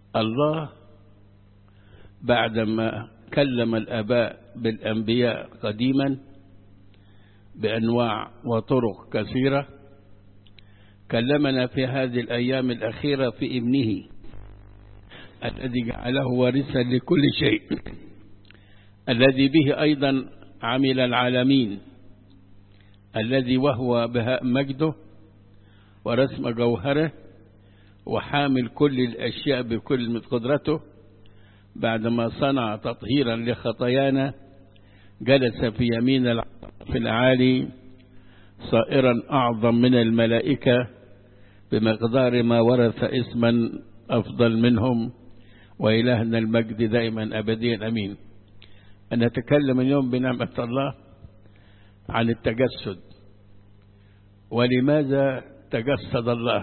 الله بعدما كلم الآباء بالأنبياء قديما بأنواع وطرق كثيرة كلمنا في هذه الأيام الأخيرة في ابنه الذي جعله وارثا لكل شيء الذي به أيضا عمل العالمين الذي وهو بهاء مجده ورسم جوهره وحامل كل الأشياء بكل قدرته بعدما صنع تطهيرا لخطايانا جلس في يمين في العالي صائرا أعظم من الملائكة بمقدار ما ورث اسما أفضل منهم وإلهنا المجد دائما أبديا أمين أن نتكلم اليوم بنعمة الله عن التجسد ولماذا تجسد الله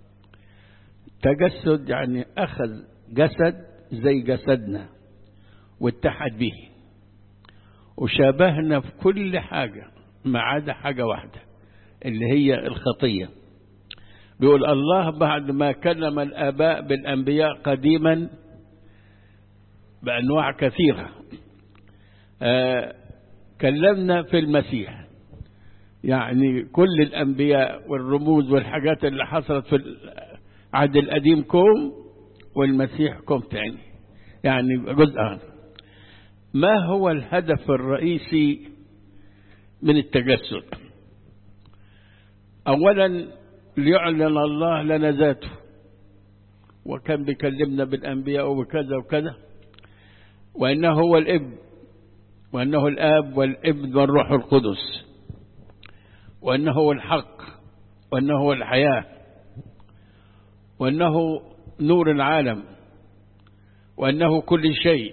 تجسد يعني أخذ جسد زي جسدنا واتحد به وشابهنا في كل حاجة ما عدا حاجة واحدة اللي هي الخطية بيقول الله بعد ما كلم الآباء بالأنبياء قديما بأنواع كثيرة آه كلمنا في المسيح يعني كل الأنبياء والرموز والحاجات اللي حصلت في العهد القديم كوم والمسيح كوم تاني يعني جزء آخر ما هو الهدف الرئيسي من التجسد أولا ليعلن الله لنا ذاته وكان بيكلمنا بالأنبياء وكذا وكذا وأنه هو الابن وأنه الآب والابن والروح القدس وأنه هو الحق وأنه هو الحياة وأنه نور العالم وأنه كل شيء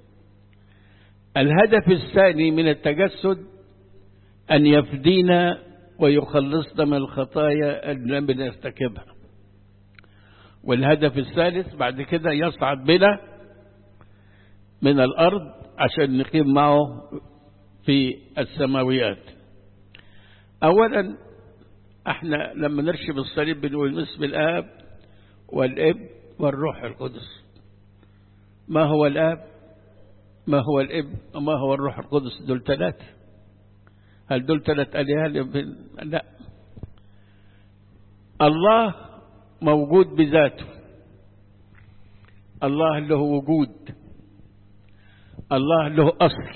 الهدف الثاني من التجسد أن يفدينا ويخلصنا من الخطايا اللي لم نرتكبها والهدف الثالث بعد كده يصعد بنا من الأرض عشان نقيم معه في السماويات أولا احنا لما نرشم الصليب بنقول باسم الآب والابن والروح القدس ما هو الآب ما هو الابن وما هو الروح القدس دول ثلاثة هل دول ثلاث آلهة لا الله موجود بذاته الله له وجود الله له أصل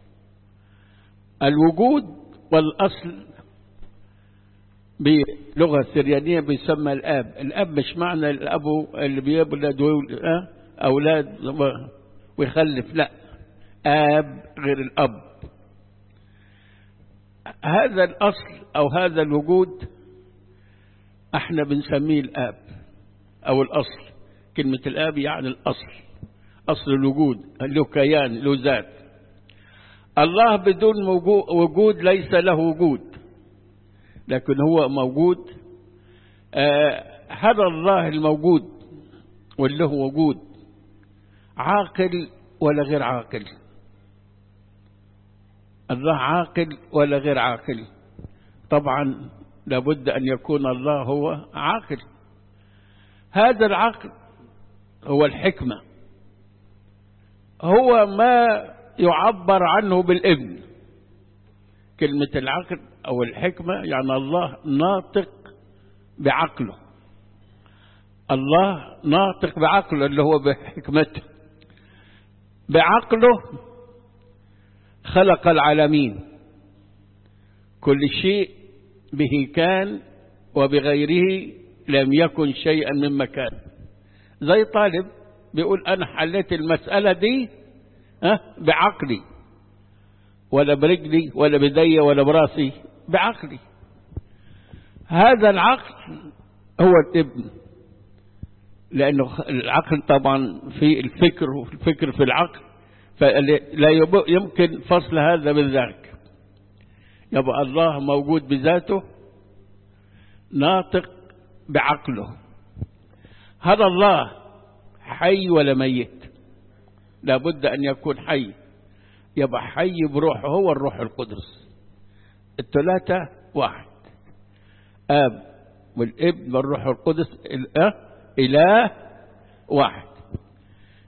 الوجود والأصل بلغة سريانية بيسمى الآب الآب مش معنى الأب اللي بيولد أولاد ويخلف لا آب غير الأب هذا الأصل أو هذا الوجود احنا بنسميه الآب أو الأصل كلمة الآب يعني الأصل أصل الوجود له كيان له ذات الله بدون وجود ليس له وجود لكن هو موجود آه هذا الله الموجود واللي هو وجود عاقل ولا غير عاقل الله عاقل ولا غير عاقل طبعا لابد أن يكون الله هو عاقل هذا العقل هو الحكمة هو ما يعبر عنه بالابن كلمة العقل أو الحكمة يعني الله ناطق بعقله الله ناطق بعقله اللي هو بحكمته بعقله خلق العالمين كل شيء به كان وبغيره لم يكن شيئا مما كان زي طالب بيقول أنا حليت المسألة دي أه بعقلي ولا برجلي ولا بدي ولا براسي بعقلي هذا العقل هو الابن لأنه العقل طبعا في الفكر والفكر في العقل فلا يمكن فصل هذا من ذاك يبقى الله موجود بذاته ناطق بعقله هذا الله حي ولا ميت لابد أن يكون حي يبقى حي بروحه هو الروح القدس الثلاثة واحد آب والابن والروح القدس إله واحد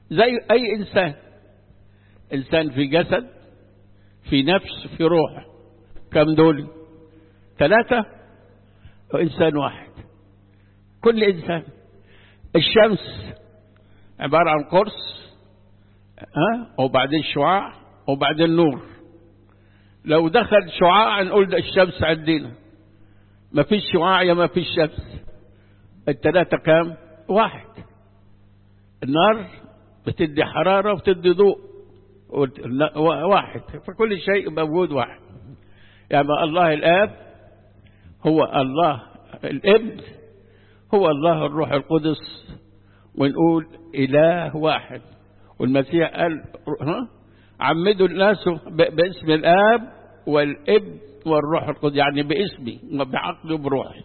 زي أي إنسان إنسان في جسد في نفس في روح كم دول ثلاثة وإنسان واحد كل إنسان الشمس عبارة عن قرص ها وبعدين شعاع وبعدين نور لو دخل شعاع نقول ده الشمس عندنا ما فيش شعاع يا ما فيش شمس الثلاثة كام واحد النار بتدي حرارة وبتدي ضوء واحد فكل شيء موجود واحد يعني الله الآب هو الله الابن هو الله الروح القدس ونقول إله واحد والمسيح قال ها عمدوا الناس باسم الآب والابن والروح القدس يعني باسمي وبعقلي وبروحي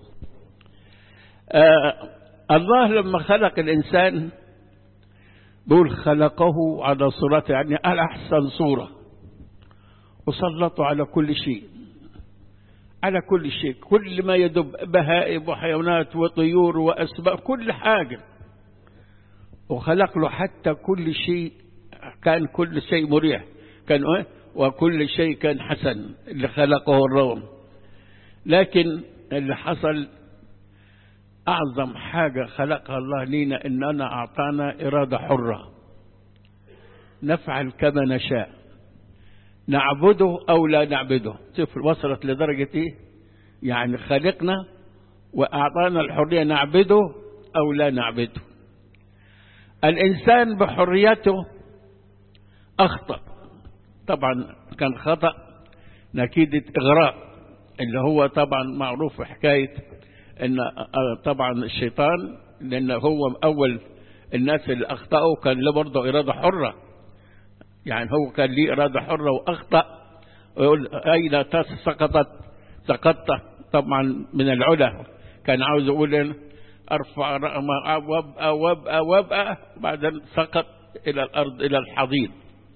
آه الله لما خلق الإنسان بيقول خلقه على صورته يعني على أحسن صورة وسلطه على كل شيء على كل شيء كل ما يدب بهائم وحيوانات وطيور وأسباب كل حاجة وخلق له حتى كل شيء كان كل شيء مريح كان إيه؟ وكل شيء كان حسن اللي خلقه الروم لكن اللي حصل أعظم حاجة خلقها الله لينا إننا أعطانا إرادة حرة نفعل كما نشاء نعبده أو لا نعبده شوف وصلت لدرجة إيه يعني خلقنا وأعطانا الحرية نعبده أو لا نعبده الإنسان بحريته أخطأ طبعا كان خطأ نكيدة إغراء اللي هو طبعا معروف في حكاية ان طبعا الشيطان لان هو اول الناس اللي اخطاوا كان له برضه اراده حره يعني هو كان ليه اراده حره واخطا ويقول اين سقطت سقطت طبعا من العلا كان عاوز يقول ارفع وابقى وابقى وابقى بعدين سقط الى الارض الى الحضيض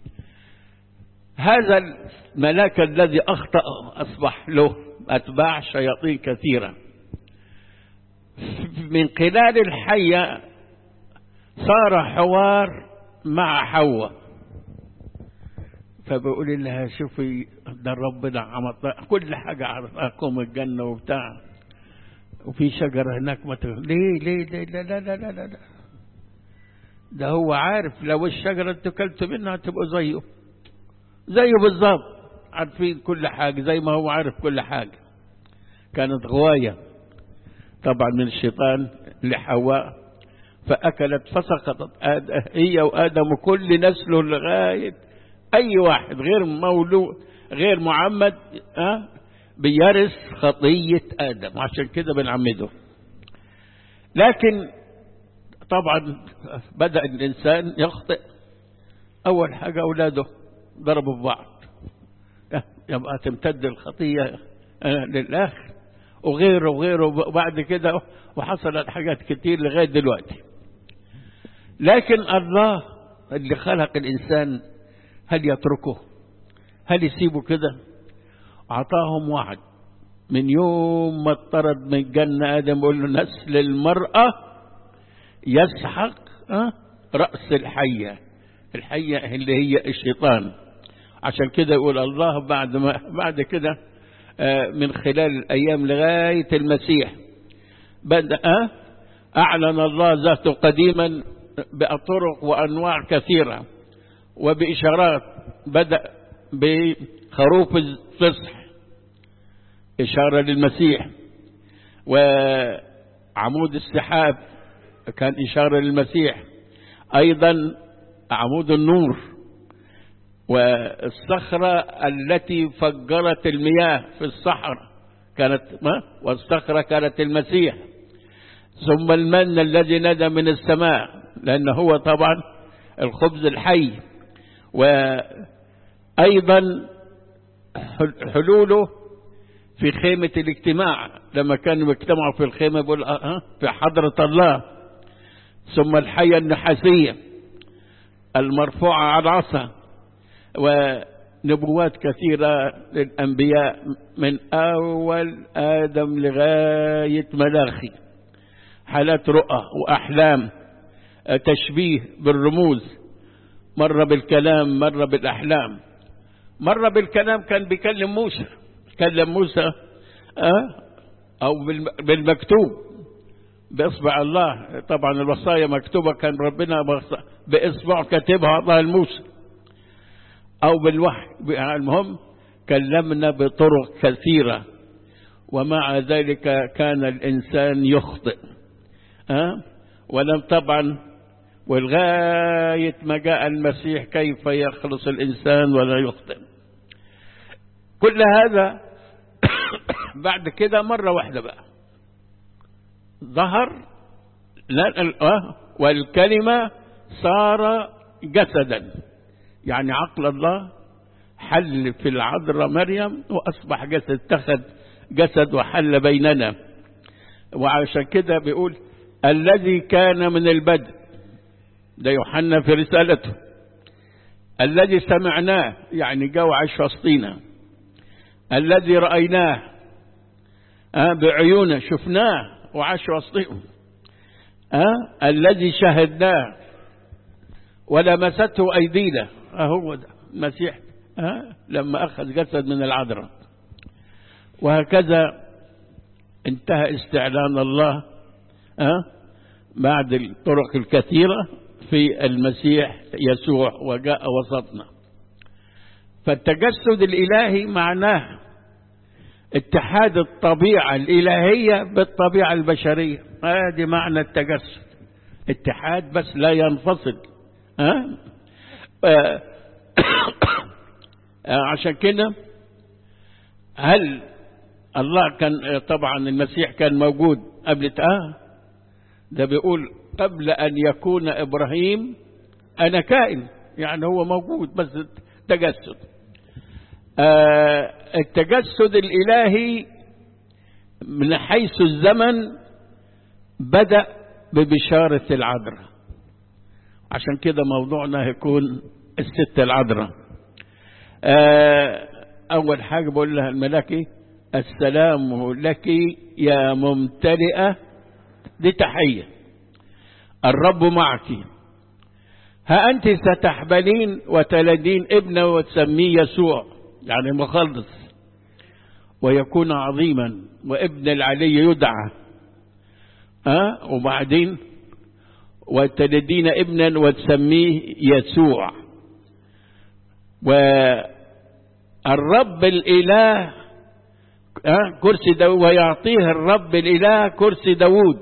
هذا الملاك الذي اخطا اصبح له اتباع شياطين كثيره من خلال الحية صار حوار مع حواء فبقول لها شوفي ده ربنا عمط كل حاجة عرفاكم الجنة وبتاع وفي شجرة هناك ما ليه ليه ليه لا لا لا لا لا ده هو عارف لو الشجرة انتوا كلتوا منها هتبقوا زيه زيه بالظبط عارفين كل حاجة زي ما هو عارف كل حاجة كانت غواية طبعا من الشيطان لحواء فأكلت فسقطت هي وآدم وكل نسله لغاية أي واحد غير مولود غير معمد أه بيرث خطية آدم عشان كده بنعمده لكن طبعا بدأ الإنسان يخطئ أول حاجة أولاده ضربوا في بعض يبقى تمتد الخطية للآخر وغيره وغيره وبعد كده وحصلت حاجات كتير لغاية دلوقتي لكن الله اللي خلق الإنسان هل يتركه هل يسيبه كده أعطاهم وعد من يوم ما اطرد من الجنة آدم يقول له نسل المرأة يسحق رأس الحية الحية اللي هي الشيطان عشان كده يقول الله بعد ما بعد كده من خلال الأيام لغاية المسيح بدأ أعلن الله ذاته قديما بطرق وأنواع كثيرة وبإشارات بدأ بخروف الفصح إشارة للمسيح وعمود السحاب كان إشارة للمسيح أيضا عمود النور والصخرة التي فجرت المياه في الصحراء كانت ما والصخرة كانت المسيح ثم المن الذي ندى من السماء لأنه هو طبعا الخبز الحي وأيضا حلوله في خيمة الاجتماع لما كانوا يجتمعوا في الخيمة يقول أه في حضرة الله ثم الحية النحاسية المرفوعة على العصا ونبوات كثيرة للأنبياء من أول آدم لغاية ملاخي حالات رؤى وأحلام تشبيه بالرموز مرة بالكلام مرة بالأحلام مرة بالكلام كان بيكلم موسى كلم موسى أه؟ أو بالمكتوب بإصبع الله طبعا الوصايا مكتوبة كان ربنا بإصبعه كاتبها الله لموسى أو بالوحي المهم كلمنا بطرق كثيرة ومع ذلك كان الإنسان يخطئ أه؟ ولم طبعا ولغاية ما جاء المسيح كيف يخلص الإنسان ولا يخطئ كل هذا بعد كده مرة واحدة بقى ظهر لا آه والكلمة صار جسدا يعني عقل الله حل في العذراء مريم وأصبح جسد اتخذ جسد وحل بيننا وعشان كده بيقول الذي كان من البدء ده يوحنا في رسالته الذي سمعناه يعني جو عاش وسطينا الذي رأيناه آه بعيوننا شفناه وعاش وسطهم آه الذي شهدناه ولمسته أيدينا أهو ده المسيح آه لما أخذ جسد من العذراء وهكذا انتهى استعلان الله آه بعد الطرق الكثيرة في المسيح يسوع وجاء وسطنا فالتجسد الإلهي معناه اتحاد الطبيعة الإلهية بالطبيعة البشرية هذه معنى التجسد اتحاد بس لا ينفصل ها أه؟ عشان كده هل الله كان طبعا المسيح كان موجود قبل اه ده بيقول قبل أن يكون إبراهيم أنا كائن يعني هو موجود بس تجسد آه التجسد الإلهي من حيث الزمن بدأ ببشارة العذراء عشان كده موضوعنا هيكون الست العذراء آه أول حاجة بقول لها الملاكي السلام لك يا ممتلئة دي تحية الرب معك ها أنت ستحبلين وتلدين ابنه وتسميه يسوع يعني مخلص ويكون عظيما وابن العلي يدعى ها أه؟ وبعدين وتلدين ابنا وتسميه يسوع والرب الإله أه؟ كرسي داود ويعطيه الرب الإله كرسي داود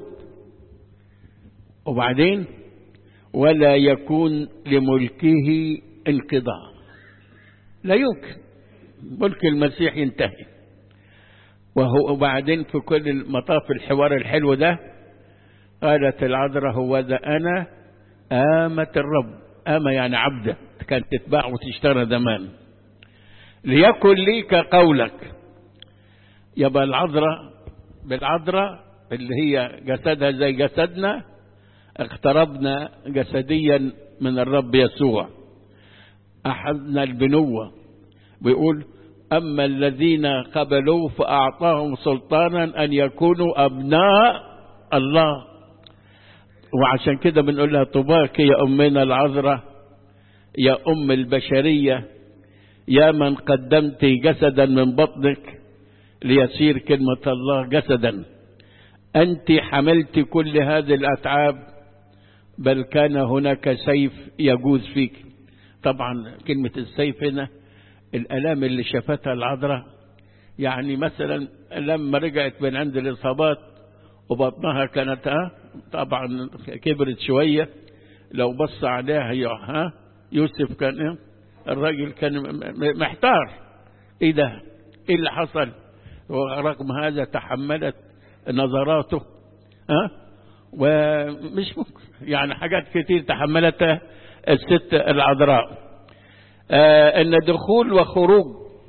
وبعدين ولا يكون لملكه انقضاء لا يمكن ملك المسيح ينتهي وهو وبعدين في كل مطاف الحوار الحلو ده قالت العذراء هو ذا أنا آمة الرب آمة يعني عبدة كانت تتباع وتشترى زمان ليكن لي كقولك يبقى العذراء بالعذراء اللي هي جسدها زي جسدنا اقتربنا جسديا من الرب يسوع أحدنا البنوة بيقول أما الذين قبلوا فأعطاهم سلطانا أن يكونوا أبناء الله وعشان كده بنقول لها طباك يا أمنا العذراء يا أم البشرية يا من قدمت جسدا من بطنك ليصير كلمة الله جسدا أنت حملت كل هذه الأتعاب بل كان هناك سيف يجوز فيك طبعا كلمة السيف هنا الألام اللي شافتها العذراء يعني مثلا لما رجعت من عند الإصابات وبطنها كانت ها طبعا كبرت شوية لو بص عليها ها يوسف كان إيه؟ الراجل كان محتار ايه ده ايه اللي حصل ورغم هذا تحملت نظراته ها ومش ممكن يعني حاجات كتير تحملتها الست العذراء آه ان دخول وخروج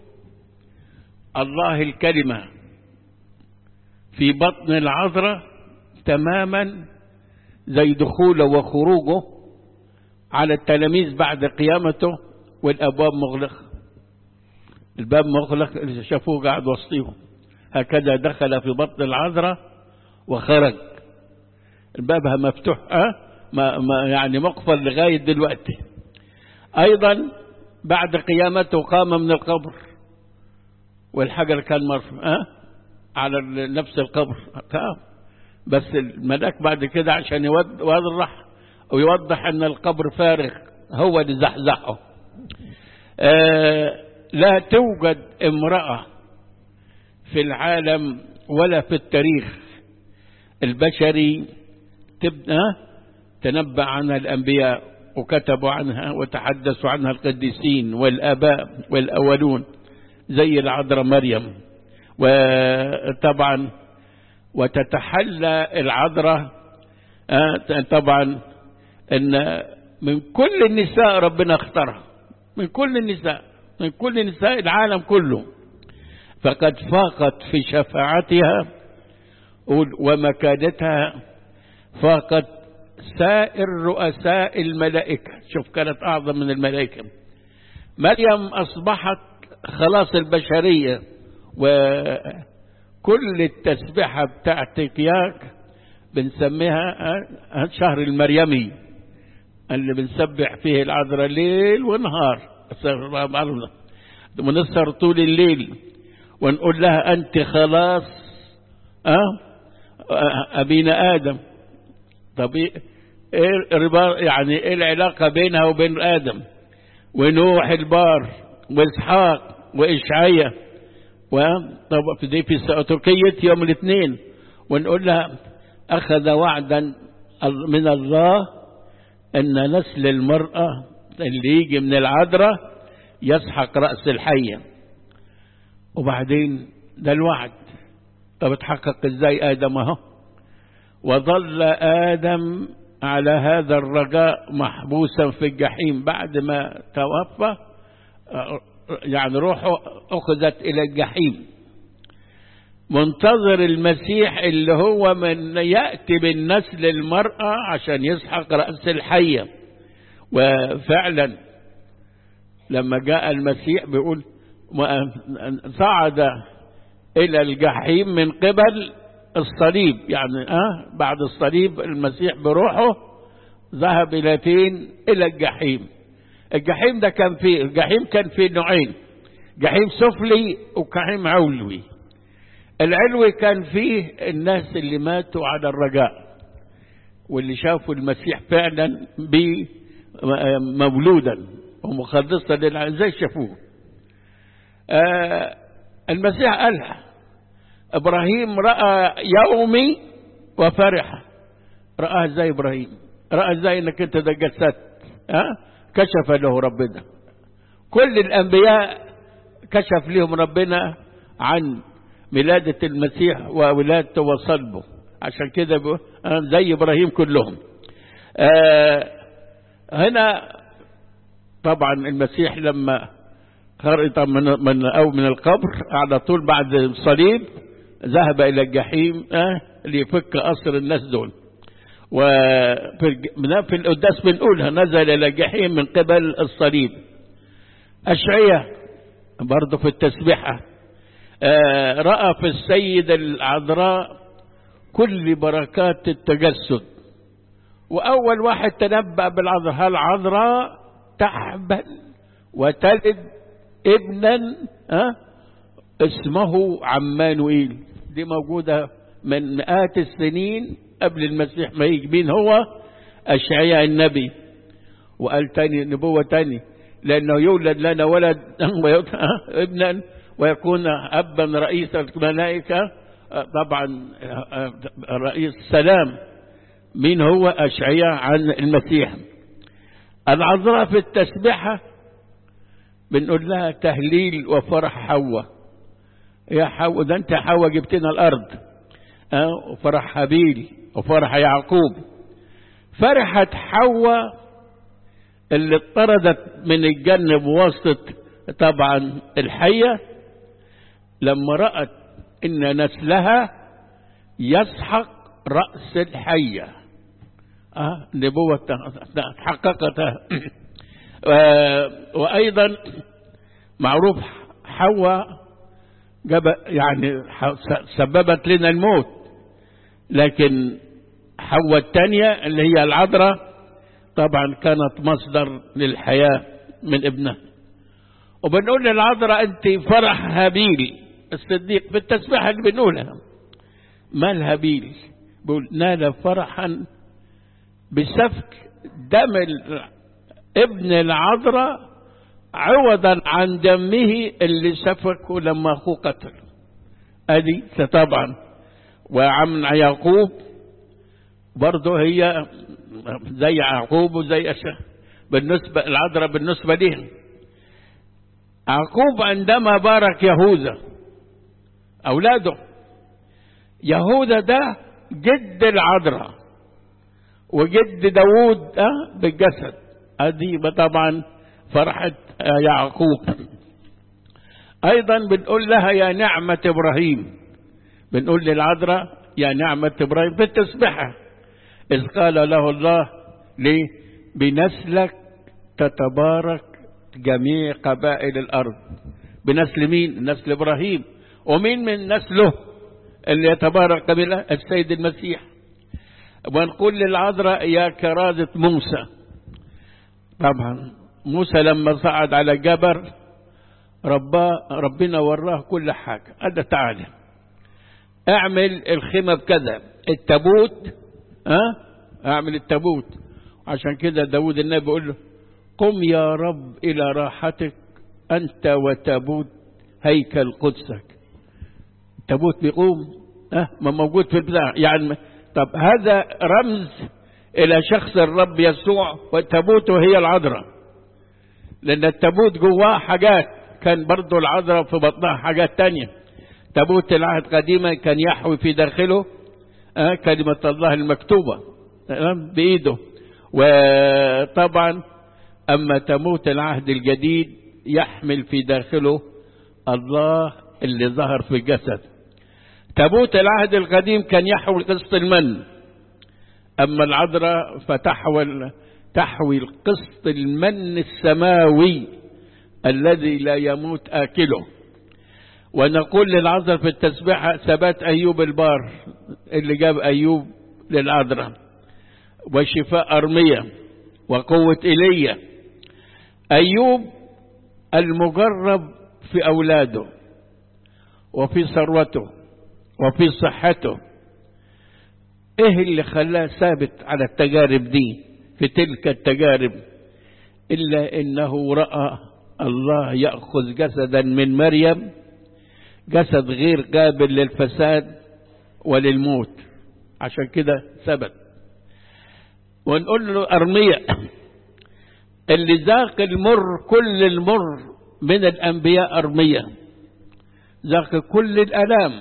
الله الكلمة في بطن العذراء تماما زي دخوله وخروجه على التلاميذ بعد قيامته والابواب مغلقه الباب مغلق اللي شافوه قاعد وسطيهم هكذا دخل في بطن العذراء وخرج البابها مفتوح أه؟ ما ما يعني مقفل لغاية دلوقتي أيضا بعد قيامته قام من القبر والحجر كان مرفوع أه؟ على نفس القبر قام بس الملاك بعد كده عشان يوضح ويوضح أن القبر فارغ هو اللي زحزحه أه لا توجد امرأة في العالم ولا في التاريخ البشري تبنى تنبأ عنها الأنبياء وكتبوا عنها وتحدثوا عنها القديسين والآباء والأولون زي العذراء مريم وطبعا وتتحلى العذراء طبعا ان من كل النساء ربنا اختارها من كل النساء من كل نساء العالم كله فقد فاقت في شفاعتها ومكانتها فاقت سائر رؤساء الملائكة شوف كانت أعظم من الملائكة مريم أصبحت خلاص البشرية وكل التسبيحة بتاعتك ياك بنسميها شهر المريمي اللي بنسبح فيه العذراء ليل ونهار ونسهر طول الليل ونقول لها أنت خلاص أه؟ أبينا آدم طب إيه يعني إيه العلاقة بينها وبين آدم ونوح البار وإسحاق وإشعيا وطب دي في تركية يوم الاثنين ونقول لها أخذ وعدا من الله أن نسل المرأة اللي يجي من العذراء يسحق رأس الحية وبعدين ده الوعد طب اتحقق ازاي آدم اهو وظل آدم على هذا الرجاء محبوسا في الجحيم بعد ما توفى يعني روحه أخذت إلى الجحيم منتظر المسيح اللي هو من يأتي بالنسل المرأة عشان يسحق رأس الحية وفعلا لما جاء المسيح بيقول صعد إلى الجحيم من قبل الصليب يعني أه بعد الصليب المسيح بروحه ذهب إلى فين إلى الجحيم الجحيم ده كان فيه الجحيم كان فيه نوعين جحيم سفلي وجحيم علوي العلوي كان فيه الناس اللي ماتوا على الرجاء واللي شافوا المسيح فعلا مولودا ومخلصا للعالم زي شافوه آه المسيح قالها ابراهيم راى يومي وفرح راى ازاي ابراهيم راى ازاي انك انت ده جسدت ها كشف له ربنا كل الانبياء كشف لهم ربنا عن ميلادة المسيح وولادته وصلبه عشان كده زي ابراهيم كلهم آه هنا طبعا المسيح لما خرج من من او من القبر على طول بعد الصليب ذهب الى الجحيم آه ليفك اسر الناس دول وفي في القداس بنقولها نزل الى الجحيم من قبل الصليب اشعية برضه في التسبيحة آه رأى في السيدة العذراء كل بركات التجسد وأول واحد تنبأ بالعذراء هل عذراء تحبل وتلد ابنا أه؟ اسمه عمانوئيل دي موجودة من مئات السنين قبل المسيح ما يجي مين هو أشعياء النبي وقال تاني نبوة تاني لأنه يولد لنا ولد ابنا ويكون أبا رئيس الملائكة طبعا رئيس السلام مين هو أشعياء عن المسيح العذراء في التسبحة بنقول لها تهليل وفرح حواء يا حواء ده انت حواء جبتنا الارض اه وفرح هابيل وفرح يعقوب فرحت حواء اللي اطردت من الجنة بواسطة طبعا الحية لما رأت ان نسلها يسحق رأس الحية اه نبوة تحققت وأيضا معروف حواء جب يعني سببت لنا الموت لكن حواء الثانية اللي هي العذراء طبعا كانت مصدر للحياة من ابنها وبنقول للعذراء أنت فرح هابيل الصديق في التسبيحة اللي بنقولها مال هابيل بيقول نال فرحا بسفك دم ابن العذراء عوضا عن دمه اللي سفكه لما اخوه قتل ادي طبعا وعم يعقوب برضه هي زي يعقوب وزي أشياء بالنسبة العذراء بالنسبة لهم يعقوب عندما بارك يهوذا أولاده يهوذا ده جد العذراء وجد داوود أه بالجسد هذه طبعا فرحة يعقوب أيضا بنقول لها يا نعمة إبراهيم بنقول للعذراء يا نعمة إبراهيم في التسبحة إذ قال له الله ليه بنسلك تتبارك جميع قبائل الأرض بنسل مين نسل إبراهيم ومين من نسله اللي يتبارك قبيلة السيد المسيح ونقول للعذراء يا كرازة موسى طبعا موسى لما صعد على جبل ربا ربنا وراه كل حاجة هذا تعالى اعمل الخيمة بكذا التابوت ها أه؟ اعمل التابوت عشان كده داود النبي بيقول له قم يا رب إلى راحتك أنت وتابوت هيكل قدسك تابوت بيقوم أه ما موجود في البتاع يعني طب هذا رمز إلى شخص الرب يسوع وتابوته هي العذراء لأن التابوت جواه حاجات كان برضو العذراء في بطنها حاجات تانية تابوت العهد قديما كان يحوي في داخله أه كلمة الله المكتوبة بإيده وطبعا أما تموت العهد الجديد يحمل في داخله الله اللي ظهر في الجسد تابوت العهد القديم كان يحوي قسط المن أما العذراء فتحوي تحوي القسط المن السماوي الذي لا يموت آكله ونقول للعذراء في التسبيحة ثبات أيوب البار اللي جاب أيوب للعذراء وشفاء أرمية وقوة إيليا أيوب المجرب في أولاده وفي ثروته وفي صحته ايه اللي خلاه ثابت على التجارب دي في تلك التجارب الا انه راى الله ياخذ جسدا من مريم جسد غير قابل للفساد وللموت عشان كده ثبت ونقول له ارميه اللي ذاق المر كل المر من الانبياء ارميه ذاق كل الالام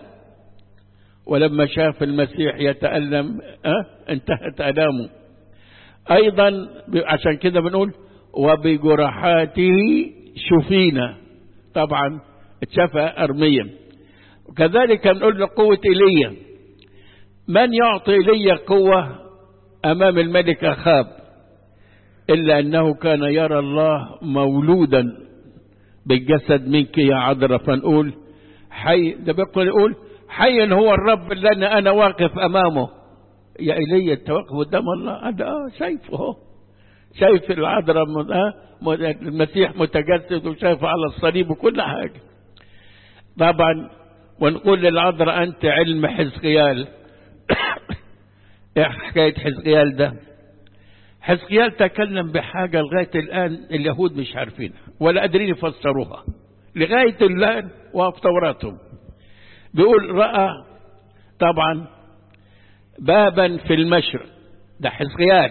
ولما شاف المسيح يتألم أه؟ انتهت ألامه أيضا عشان كده بنقول وبجرحاته شفينا طبعا اتشفى أرميا وكذلك بنقول له قوة إيليا من يعطي إيليا قوة أمام الملك أخاب إلا أنه كان يرى الله مولودا بالجسد منك يا عذراء فنقول حي ده بيقول يقول حي هو الرب اللي أنا واقف أمامه يا إلي أنت واقف قدام الله أنا آه شايفه هو شايف العذراء المسيح متجسد وشايفه على الصليب وكل حاجة طبعا ونقول للعذراء أنت علم حزقيال إيه حكاية حزقيال ده حزقيال تكلم بحاجة لغاية الآن اليهود مش عارفينها ولا قادرين يفسروها لغاية الآن وفي توراتهم بيقول رأى طبعا بابا في المشرق ده حزقيال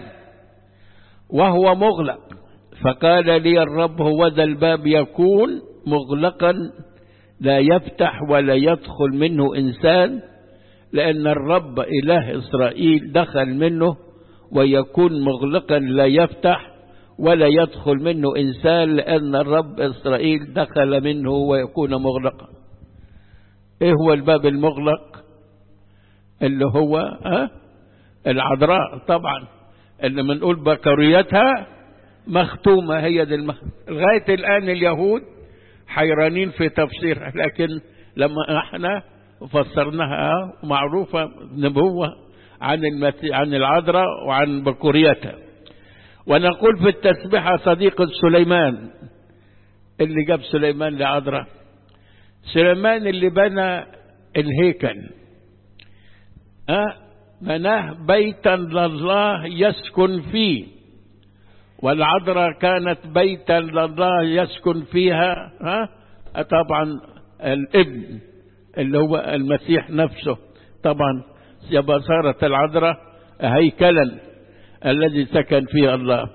وهو مغلق فقال لي الرب هو ذا الباب يكون مغلقا لا يفتح ولا يدخل منه إنسان لأن الرب إله إسرائيل دخل منه ويكون مغلقا لا يفتح ولا يدخل منه إنسان لأن الرب إسرائيل دخل منه ويكون مغلقا إيه هو الباب المغلق اللي هو أه؟ العذراء طبعا اللي بنقول بكريتها مختومة هي دي المخ... لغاية الآن اليهود حيرانين في تفسيرها لكن لما احنا فسرناها معروفة نبوة عن المسيح عن العذراء وعن بكوريتها ونقول في التسبيحة صديق سليمان اللي جاب سليمان لعذراء سليمان اللي بنى الهيكل أه بناه بيتا لله يسكن فيه والعذراء كانت بيتا لله يسكن فيها ها أه طبعا الابن اللي هو المسيح نفسه طبعا يبقى صارت العذراء هيكلا الذي سكن فيه الله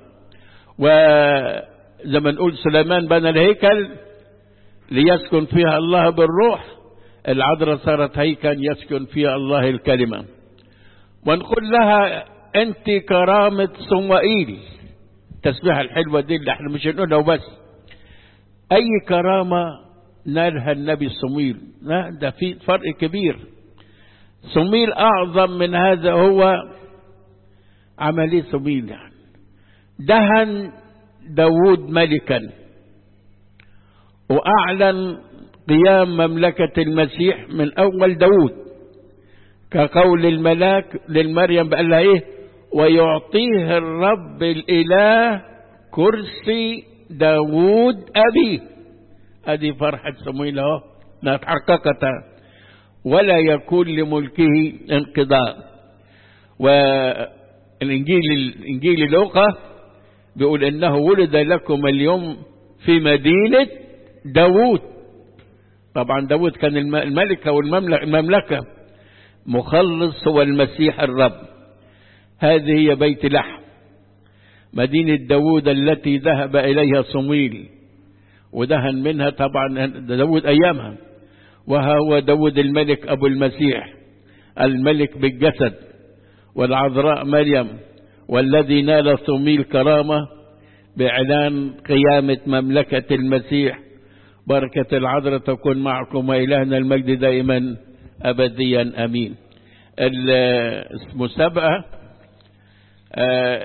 وزي ما نقول سليمان بنى الهيكل ليسكن فيها الله بالروح العذراء صارت هيكل يسكن فيها الله الكلمة ونقول لها انت كرامة صموئيل التسبيحة الحلوة دي اللي احنا مش هنقولها وبس اي كرامة نالها النبي صمويل لا ده في فرق كبير صمويل اعظم من هذا هو عملية صمويل يعني دهن داود ملكا واعلن قيام مملكة المسيح من اول داود كقول الملاك للمريم بقال لها ايه ويعطيه الرب الاله كرسي داود ابيه ادي فرحة صمويل اهو انها اتحققت ولا يكون لملكه انقضاء والانجيل الانجيل لوقا بيقول انه ولد لكم اليوم في مدينة داوود طبعا داوود كان الملك او المملكة مخلص هو المسيح الرب هذه هي بيت لحم مدينة داوود التي ذهب إليها صمويل ودهن منها طبعا داود أيامها وهو داود الملك أبو المسيح الملك بالجسد والعذراء مريم والذي نال صميل كرامة بإعلان قيامة مملكة المسيح بركة العذراء تكون معكم وإلهنا المجد دائما أبديا أمين المسابقة